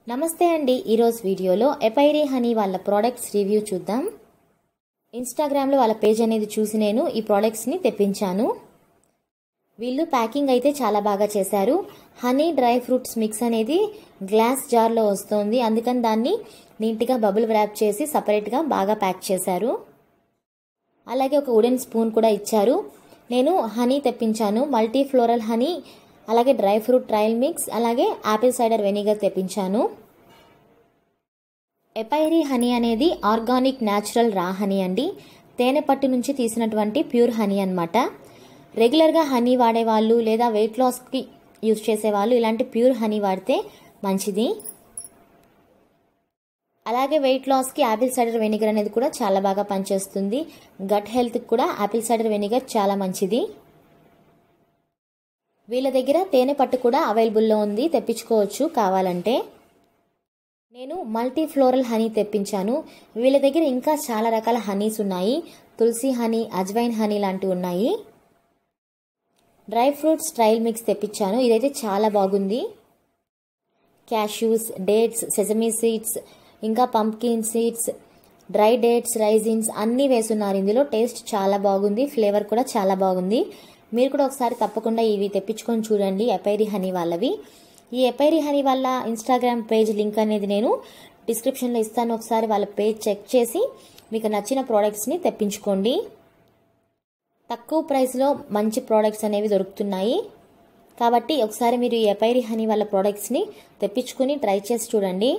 నమస్తే అండి ఈరోజు వీడియోలో ఎపైరీ హనీ వాళ్ళ ప్రోడక్ట్స్ రివ్యూ చూద్దాం ఇన్స్టాగ్రామ్లో వాళ్ళ పేజ్ అనేది చూసి నేను ఈ ప్రోడక్ట్స్ని తెప్పించాను వీళ్ళు ప్యాకింగ్ అయితే చాలా బాగా చేశారు హనీ డ్రై ఫ్రూట్స్ మిక్స్ అనేది గ్లాస్ జార్లో వస్తుంది అందుకని దాన్ని నీట్గా బబుల్ వ్రాప్ చేసి సపరేట్గా బాగా ప్యాక్ చేశారు అలాగే ఒక వుడెన్ స్పూన్ కూడా ఇచ్చారు నేను హనీ తెప్పించాను మల్టీ ఫ్లోరల్ హనీ అలాగే డ్రై ఫ్రూట్ ట్రయల్ మిక్స్ అలాగే యాపిల్ సైడర్ వెనిగర్ తెప్పించాను ఎపైరీ హనీ అనేది ఆర్గానిక్ న్యాచురల్ రా హనీ అండి తేనె పట్టు నుంచి తీసినటువంటి ప్యూర్ హనీ అనమాట రెగ్యులర్గా హనీ వాడేవాళ్ళు లేదా వెయిట్ లాస్కి యూజ్ చేసేవాళ్ళు ఇలాంటి ప్యూర్ హనీ వాడితే మంచిది అలాగే వెయిట్ లాస్కి యాపిల్ సైడర్ వెనిగర్ అనేది కూడా చాలా బాగా పనిచేస్తుంది గట్ హెల్త్కి కూడా యాపిల్ సైడర్ వెనిగర్ చాలా మంచిది వీళ్ళ దగ్గర తేనె పట్టు కూడా అవైలబుల్లో ఉంది తెప్పించుకోవచ్చు కావాలంటే నేను మల్టీ ఫ్లోరల్ హనీ తెప్పించాను వీళ్ళ దగ్గర ఇంకా చాలా రకాల హనీస్ ఉన్నాయి తులసి హనీ అజ్వైన్ హనీ లాంటివి ఉన్నాయి డ్రై ఫ్రూట్స్ ట్రయల్ మిక్స్ తెప్పించాను ఇదైతే చాలా బాగుంది క్యాష్యూస్ డేట్స్ సెజమీ సీడ్స్ ఇంకా pumpkin seeds dry dates raisins అన్నీ వేసున్నారు ఇందులో టేస్ట్ చాలా బాగుంది ఫ్లేవర్ కూడా చాలా బాగుంది మీరు కూడా ఒకసారి తప్పకుండా ఇవి తెప్పించుకొని చూడండి ఎపైరీ హనీ వాళ్ళవి ఈ ఎపైరీ హనీ వాళ్ళ ఇన్స్టాగ్రామ్ పేజ్ లింక్ అనేది నేను డిస్క్రిప్షన్లో ఇస్తాను ఒకసారి వాళ్ళ పేజ్ చెక్ చేసి మీకు నచ్చిన ప్రోడక్ట్స్ని తెప్పించుకోండి తక్కువ ప్రైస్లో మంచి ప్రోడక్ట్స్ అనేవి దొరుకుతున్నాయి కాబట్టి ఒకసారి మీరు ఈ ఎపైరీ హనీ వాళ్ళ ప్రోడక్ట్స్ని తెప్పించుకొని ట్రై చేసి చూడండి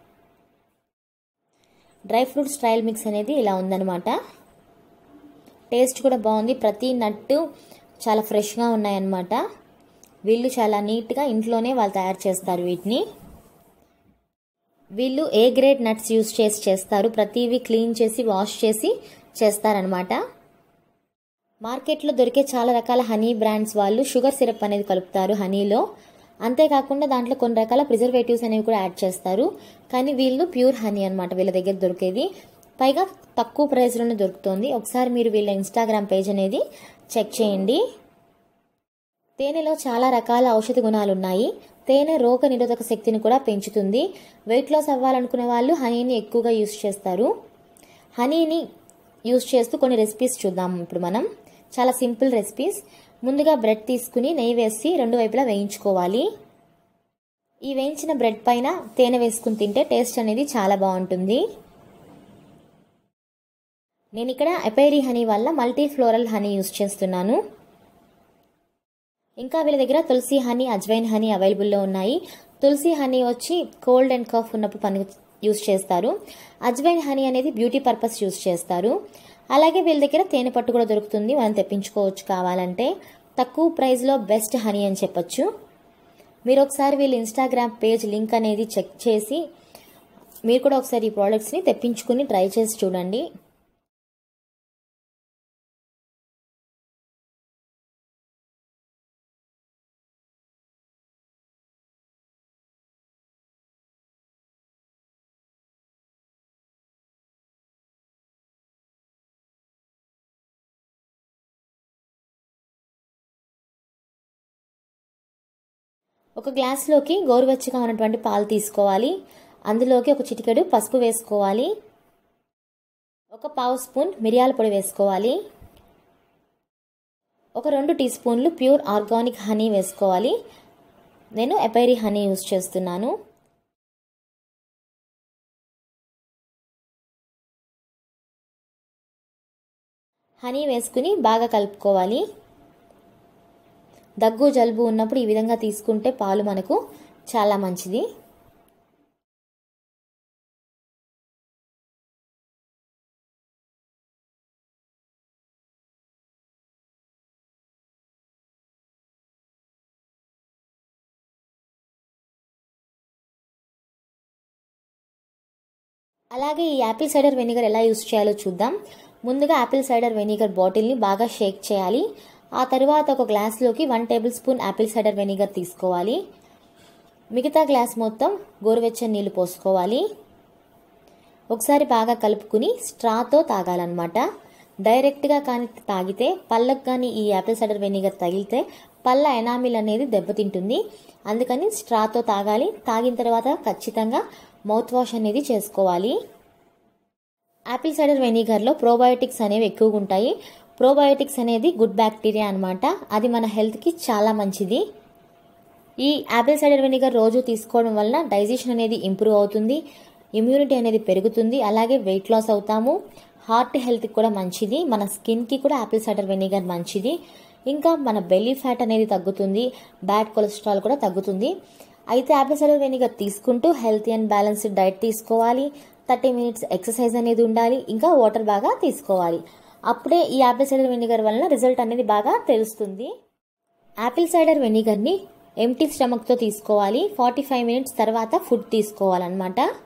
డ్రై ఫ్రూట్స్ ట్రయల్ మిక్స్ అనేది ఇలా ఉందన్నమాట టేస్ట్ కూడా బాగుంది ప్రతి నట్టు చాలా ఫ్రెష్గా ఉన్నాయన్నమాట వీళ్ళు చాలా నీట్గా ఇంట్లోనే వాళ్ళు తయారు చేస్తారు వీటిని వీళ్ళు ఏ గ్రేడ్ నట్స్ యూస్ చేసి చేస్తారు ప్రతివి క్లీన్ చేసి వాష్ చేసి చేస్తారనమాట మార్కెట్లో దొరికే చాలా రకాల హనీ బ్రాండ్స్ వాళ్ళు షుగర్ సిరప్ అనేది కలుపుతారు హనీలో అంతేకాకుండా దాంట్లో కొన్ని రకాల ప్రిజర్వేటివ్స్ అనేవి కూడా యాడ్ చేస్తారు కానీ వీళ్ళు ప్యూర్ హనీ అనమాట వీళ్ళ దగ్గర దొరికేది పైగా తక్కువ ప్రైస్లోనే దొరుకుతుంది ఒకసారి మీరు వీళ్ళ ఇన్స్టాగ్రామ్ పేజ్ అనేది చెక్ చేయండి తేనెలో చాలా రకాల ఔషధ గుణాలు ఉన్నాయి తేనె రోగ నిరోధక శక్తిని కూడా పెంచుతుంది వెయిట్ లాస్ అవ్వాలనుకునే వాళ్ళు హనీని ఎక్కువగా యూస్ చేస్తారు హనీని యూస్ చేస్తూ కొన్ని రెసిపీస్ చూద్దాం ఇప్పుడు మనం చాలా సింపుల్ రెసిపీస్ ముందుగా బ్రెడ్ తీసుకుని నెయ్యి వేసి రెండు వైపులా వేయించుకోవాలి ఈ వేయించిన బ్రెడ్ పైన తేనె వేసుకుని తింటే టేస్ట్ అనేది చాలా బాగుంటుంది నేను ఇక్కడ ఎపైరీ హనీ వల్ల మల్టీ ఫ్లోరల్ హనీ యూస్ చేస్తున్నాను ఇంకా వీళ్ళ దగ్గర తులసి హనీ అజ్వైన్ హనీ అవైలబుల్లో ఉన్నాయి తులసి హనీ వచ్చి కోల్డ్ అండ్ కాఫ్ ఉన్నప్పుడు పని యూస్ చేస్తారు అజ్వైన్ హనీ అనేది బ్యూటీ పర్పస్ యూస్ చేస్తారు అలాగే వీళ్ళ దగ్గర తేనె పట్టు కూడా దొరుకుతుంది మనం తెప్పించుకోవచ్చు కావాలంటే తక్కువ ప్రైస్లో బెస్ట్ హనీ అని చెప్పొచ్చు మీరు ఒకసారి వీళ్ళ ఇన్స్టాగ్రామ్ పేజ్ లింక్ అనేది చెక్ చేసి మీరు కూడా ఒకసారి ఈ ప్రోడక్ట్స్ని తెప్పించుకుని ట్రై చేసి చూడండి ఒక గ్లాస్లోకి గోరువెచ్చగా ఉన్నటువంటి పాలు తీసుకోవాలి అందులోకి ఒక చిటికెడు పసుపు వేసుకోవాలి ఒక పావు స్పూన్ మిరియాల పొడి వేసుకోవాలి ఒక రెండు టీ స్పూన్లు ప్యూర్ ఆర్గానిక్ హనీ వేసుకోవాలి నేను ఎపైరీ హనీ యూస్ చేస్తున్నాను హనీ వేసుకుని బాగా కలుపుకోవాలి దగ్గు జలుబు ఉన్నప్పుడు ఈ విధంగా తీసుకుంటే పాలు మనకు చాలా మంచిది అలాగే ఈ యాపిల్ సైడర్ వెనిగర్ ఎలా యూస్ చేయాలో చూద్దాం ముందుగా యాపిల్ సైడర్ వెనిగర్ బాటిల్ని బాగా షేక్ చేయాలి ఆ తర్వాత ఒక గ్లాస్లోకి one tablespoon apple cider vinegar తీసుకోవాలి మిగతా గ్లాస్ మొత్తం గోరువెచ్చని నీళ్ళు పోసుకోవాలి ఒకసారి బాగా కలుపుకుని స్ట్రాతో తాగాలన్నమాట డైరెక్ట్గా కానీ తాగితే పళ్ళకు కానీ ఈ యాపిల్ సైడర్ వెనిగర్ తగిలితే పళ్ళ ఎనామిల్ అనేది దెబ్బతింటుంది అందుకని స్ట్రాతో తాగాలి తాగిన తర్వాత ఖచ్చితంగా మౌత్ వాష్ అనేది చేసుకోవాలి యాపిల్ సైడర్ వెనిగర్లో ప్రోబయోటిక్స్ అనేవి ఎక్కువగా ఉంటాయి ప్రోబయోటిక్స్ అనేది గుడ్ బ్యాక్టీరియా అనమాట అది మన హెల్త్కి చాలా మంచిది ఈ యాపిల్ సైడర్ వెనిగర్ రోజు తీసుకోవడం వలన డైజెషన్ అనేది ఇంప్రూవ్ అవుతుంది ఇమ్యూనిటీ అనేది పెరుగుతుంది అలాగే వెయిట్ లాస్ అవుతాము హార్ట్ హెల్త్కి కూడా మంచిది మన స్కిన్కి కూడా యాపిల్ సైడర్ వెనిగర్ మంచిది ఇంకా మన బెల్లీ ఫ్యాట్ అనేది తగ్గుతుంది బ్యాడ్ కొలెస్ట్రాల్ కూడా తగ్గుతుంది అయితే యాపిల్ సైడర్ వెనిగర్ తీసుకుంటూ హెల్తీ అండ్ బ్యాలెన్స్డ్ డైట్ తీసుకోవాలి థర్టీ మినిట్స్ ఎక్సర్సైజ్ అనేది ఉండాలి ఇంకా వాటర్ బాగా తీసుకోవాలి అప్పుడే ఈ యాపిల్ సైడర్ వెనిగర్ వలన రిజల్ట్ అనేది బాగా తెలుస్తుంది యాపిల్ సైడర్ వెనిగర్ని ఎంటీ స్టమక్తో తీసుకోవాలి ఫార్టీ ఫైవ్ మినిట్స్ తర్వాత ఫుడ్ తీసుకోవాలన్నమాట